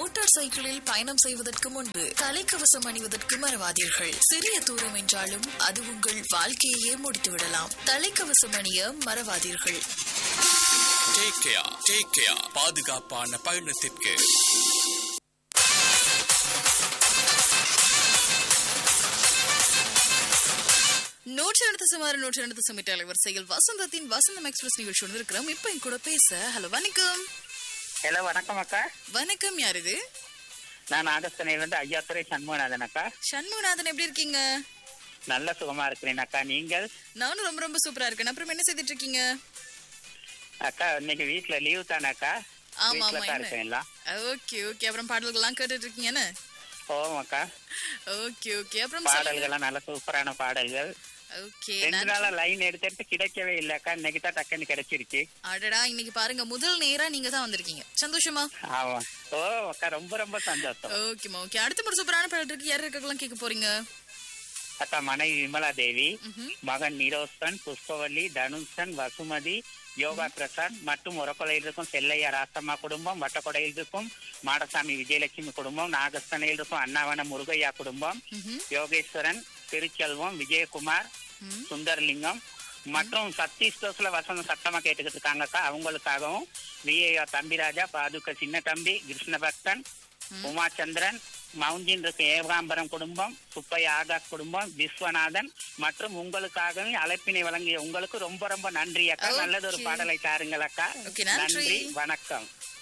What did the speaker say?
Motor சைக்கிளில் பயணம் செய்வதற்கு முன்பு தலைக்கவசம் அணிவதற்கு மறவாதீர்கள் சிறிய தூரம் என்றாலும் அது உங்கள் வாழ்க்கையே முடித்துவிடலாம் தலைக்கவசம் அணிய மறவாதீர்கள் டேக் கேர் டேக் கேர் பாதுகாப்பான பயணத்திற்கு நூற்றி ரெண்டு சுமார் நூற்றி ரெண்டு சுமிட்ட அலைவரிசையில் வசந்தத்தின் வசந்தம் எக்ஸ்பிரஸ் நிகழ்ச்சி இருக்கிறோம் இப்ப என் கூட பேச ஹலோ வணக்கம் ஹலோ வணக்கம் அக்கா வணக்கம் யார் இது நான் ஆகஸ்தனையிலிருந்து ஐயாத்துறை சண்முகநாதன் அக்கா சண்முகநாதன் எப்படி இருக்கீங்க நல்ல சுகமா இருக்கிறேன் அக்கா நீங்கள் நானும் ரொம்ப ரொம்ப சூப்பரா இருக்கேன் அப்புறம் என்ன செய்துட்டு இருக்கீங்க அக்கா இன்னைக்கு வீட்ல லீவ் தானே அக்கா ஆமா வீட்ல ஆமா தான் என்ன இருக்கேன் எல்லாம் ஓகே ஓகே அப்புறம் பாடல்கள்லாம் கேட்டுட்டு இருக்கீங்கன்னு போவோம் அக்கா ஓகே ஓகே அப்புறம் சொல்லுங்க. பாடல்கள்லாம் நல்ல சூப்பரான பாடல்கள் ஓகே ரெண்டு நன்றி. நாளா லைன் எடுத்து எடுத்து கிடைக்கவே இல்ல அக்கா இன்னைக்கு தான் டக்குன்னு கிடைச்சிருச்சு அடடா இன்னைக்கு பாருங்க முதல் நேரா நீங்க தான் வந்திருக்கீங்க சந்தோஷமா ஆமா ஓ அக்கா ரொம்ப ரொம்ப சந்தோஷம் ஓகேமா ஓகே அடுத்த ஒரு சூப்பரான பாடல் இருக்கு யார் இருக்கலாம் கேட்க போறீங்க அக்கா மனைவி விமலா தேவி ம்ஹும். மகன் நிரோசன் புஷ்பவல்லி தனுஷன் வசுமதி யோகா பிரசாத் மற்றும் உரக்கொலையில் இருக்கும் செல்லையா ராசம்மா குடும்பம் வட்டக்கொடையில் இருக்கும் மாடசாமி விஜயலட்சுமி குடும்பம் நாகஸ்தனையில் இருக்கும் அண்ணாவன முருகையா குடும்பம் ம்ஹும். யோகேஸ்வரன் திருச்செல்வம் விஜயகுமார் ம். சுந்தர்லிங்கம் மற்றும் சத்தீஷ் தோஸ்ல வசந்தம் சத்தமா கேட்டுக்கிட்டு இருக்காங்கக்கா அவங்களுக்காகவும் விஏஆ தம்பிராஜா பாதுக்க சின்ன தம்பி கிருஷ்ணபக்தன் உமாச்சந்திரன் மவுஞ்சின் இருக்க ஏகாம்பரம் குடும்பம் சுப்பையா ஆகாஷ் குடும்பம் விஸ்வநாதன் மற்றும் உங்களுக்காகவும் அழைப்பினை வழங்கிய உங்களுக்கு ரொம்ப ரொம்ப நன்றி அக்கா நல்லது ஒரு Okay. பாடலை தாருங்கள் அக்கா Okay, நன்றி. வணக்கம்